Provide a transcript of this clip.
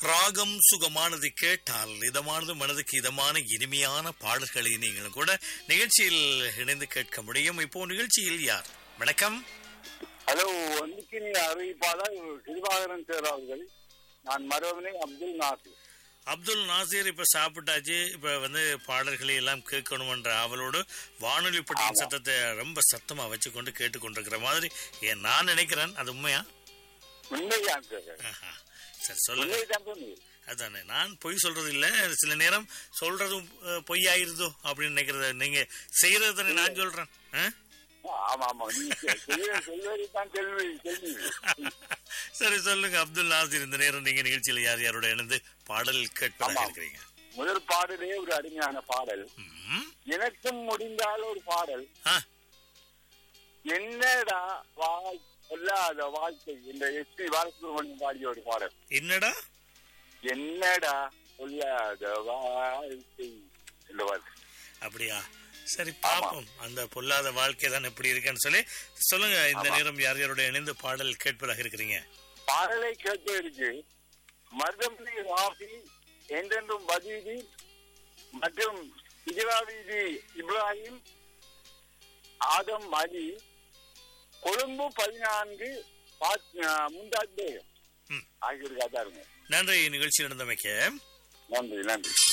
ராகம் சுகமானது கேட்டால் இதமானது மனதுக்கு இதமான இனிமையான பாடல்களை நீங்களும் கூட நிகழ்ச்சியில் இணைந்து கேட்க முடியும் இப்போ நிகழ்ச்சியில் யார் வணக்கம் ஹலோ அன்னைக்கு அறிவிப்பாளர் சிறுபாகரன் சார் அவர்கள் நான் மரவனை அப்துல் நாசிர் அப்துல் நாசீர் இப்ப சாப்பிட்டாச்சு இப்ப வந்து பாடல்களை எல்லாம் கேட்கணும்ன்ற ஆவலோடு வானொலி பட்டியின் சத்தத்தை ரொம்ப சத்தமா வச்சுக்கொண்டு கேட்டுக்கொண்டிருக்கிற மாதிரி ஏன் நான் நினைக்கிறேன் அது உண்மையா உண்மைதான் சார் ஆஹா. சரி சொல்லுங்க உண்மைதான் சொன்னீங்க அதானே நான் பொய் சொல்றது இல்ல சில நேரம் சொல்றதும் அஹ், பொய்யாயிருதோ அப்படின்னு நினைக்கிறத நீங்க செய்யறது தானே நான் சொல்றேன் ஆ? ஆமா ஆமா நீங்க சொல்ல- சொல்வதை தான் கேள்வி கேள்வி சரி சொல்லுங்க அப்துல் நாசிர் இந்த நேரம் நீங்க நிகழ்ச்சியில யார் யாரோட இணைந்து பாடல் கேட்பதாக ஆமாம். இருக்கிறீங்க முதல் பாடலே ஒரு அருமையான பாடல் ம். எனக்கும் முடிந்தால் ஒரு பாடல் ஆ, என்னடா வாழ் சொல்லாத வாழ்க்கை இந்த எஸ் பி பாலசுப்ரமணியம் பாடிய ஒரு பாடல் என்னடா என்னடா சொல்லாத வாழ்க்கை இந்த பாடல் அப்படியா சரி பாப்போம் அந்த பொல்லாத வாழ்க்கை தான் எப்படி இருக்குன்னு சொல்லி சொல்லுங்க இந்த ஆமா. நேரம் யார் யாரோட இணைந்து பாடல் கேட்பதாக இருக்கிறீங்க பாடலை கேட்பதற்கு மருதமணி ராஃபி என்றென்றும் பதீதி மற்றும் இஜராவீதி இப்ராஹிம் ஆதம் அலி கொழும்பு பதினான்கு முந்தாத் பேகம் ம். ஆகியோருக்கு அதாருங்க நன்றி நிகழ்ச்சி நடந்தமைக்க நன்றி நன்றி